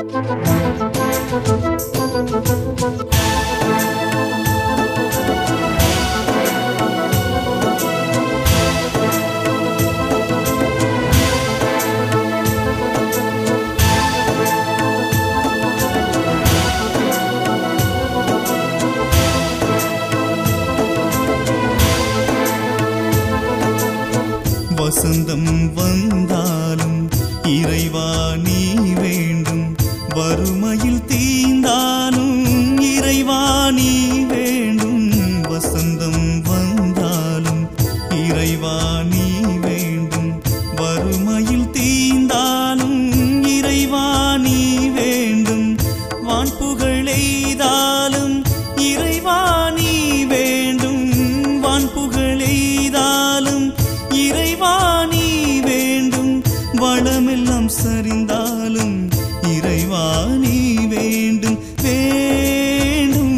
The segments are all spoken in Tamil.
வசந்தம் வந்தாலும் இறைவா நீ வேண்டும் வறுமையில் தீந்தாலும் இறைவா நீ வேண்டும் வசந்தம் வந்தாலும் இறைவா நீ வேண்டும் வறுமையில் தீந்தாலும் இறைவா நீ வேண்டும் வான்புகழ் எய்தாலும் இறைவா நீ வேண்டும் வான்புகழ் எய்தாலும் இறைவா நீ வேண்டும் வளமெல்லாம் சரிந்தாலும் இறைவா நீ வேண்டும் வேண்டும்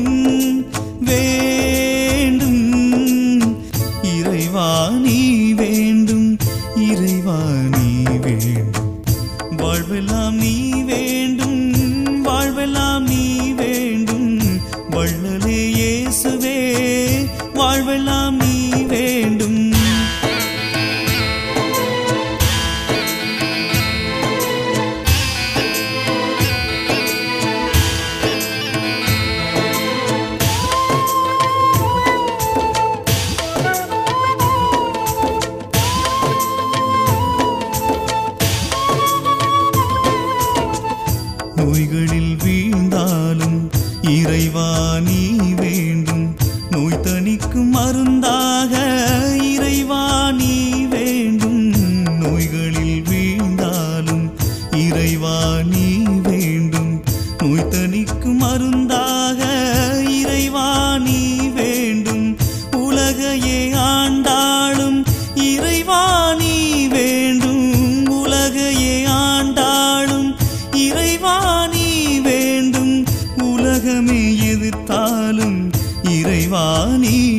வேண்டும் இறைவா நீ வேண்டும் இறைவா நீ வேண்டும் வாழ்வெல்லாம் நீ வேண்டும் வாழ்வெல்லாம் நீ வேண்டும் வள்ளலே இயேசுவே வாழ்வெல்லாம் நீ வேண்டும் நோய்களில் வீழ்ந்தாலும் இறைவா நீ வேண்டும் நோய் தணிக்கும் மருந்தாக இறைவா நீ வேண்டும் நோய்களில் வீழ்ந்தாலும் இறைவா நீ வேண்டும் நோய் தணிக்கும் மருந்தாக இறைவா நீ வேண்டும் உலகையே ஆண்டாளும் இறைவா நீ வேண்டும் உலகையே ஆண்டாளும் இறைவா நீ வேண்டும் உலகமே எதிர்த்தாலும் இறைவா நீ